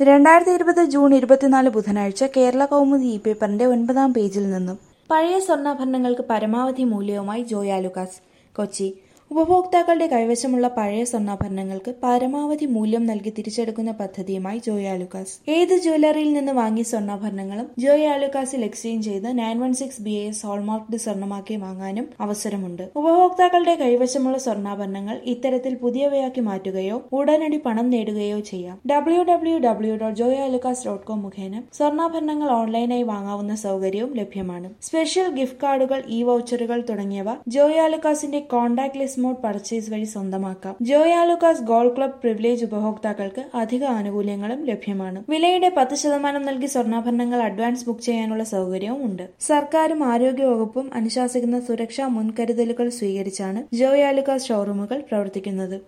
രണ്ടായിരത്തി ഇരുപത് ജൂൺ ഇരുപത്തിനാല് ബുധനാഴ്ച കേരള കൗമുദി ഇ പേപ്പറിന്റെ ഒൻപതാം പേജിൽ നിന്നും പഴയ സ്വർണ്ണാഭരണങ്ങൾക്ക് പരമാവധി മൂല്യവുമായി ജോയ ലുക്കാസ് കൊച്ചി ഉപഭോക്താക്കളുടെ കൈവശമുള്ള പഴയ സ്വർണ്ണാഭരണങ്ങൾക്ക് പരമാവധി മൂല്യം നൽകി തിരിച്ചെടുക്കുന്ന പദ്ധതിയുമായി ജോയ ലുക്കാസ് ഏത് ജ്വല്ലറിയിൽ നിന്ന് വാങ്ങിയ സ്വർണ്ണാഭരണങ്ങളും ജോയ ലുക്കാസിൽ എക്സ്ചേഞ്ച് ചെയ്ത് nine one six B S hallmarked സ്വർണ്ണമാക്കി വാങ്ങാനും അവസരമുണ്ട് ഉപഭോക്താക്കളുടെ കൈവശമുള്ള സ്വർണ്ണാഭരണങ്ങൾ ഇത്തരത്തിൽ പുതിയവയാക്കി മാറ്റുകയോ ഉടനടി പണം നേടുകയോ ചെയ്യാം W W W dot Joyalukkas dot com മുഖേന സ്വർണ്ണാഭരണങ്ങൾ ഓൺലൈനായി വാങ്ങാവുന്ന സൗകര്യവും ലഭ്യമാണ് സ്പെഷ്യൽ ഗിഫ്റ്റ് കാർഡുകൾ ഇ വൗച്ചറുകൾ തുടങ്ങിയവ ജോയ ലുക്കാസിന്റെ കോൺടാക്ട് ലിസ്റ്റ് മോഡ് പർച്ചേസ് വഴി സ്വന്തമാക്കാം Joyalukkas gold club privilege ഉപഭോക്താക്കൾക്ക് അധിക ആനുകൂല്യങ്ങളും ലഭ്യമാണ് വിലയുടെ പത്ത് ശതമാനം നൽകി സ്വർണ്ണാഭരണങ്ങൾ അഡ്വാൻസ് ബുക്ക് ചെയ്യാനുള്ള സൗകര്യവും ഉണ്ട് സർക്കാരും ആരോഗ്യവകുപ്പും അനുശാസിക്കുന്ന സുരക്ഷാ മുൻകരുതലുകൾ സ്വീകരിച്ചാണ് ജോയ ലുക്കാസ് ഷോറൂമുകൾ പ്രവർത്തിക്കുന്നത്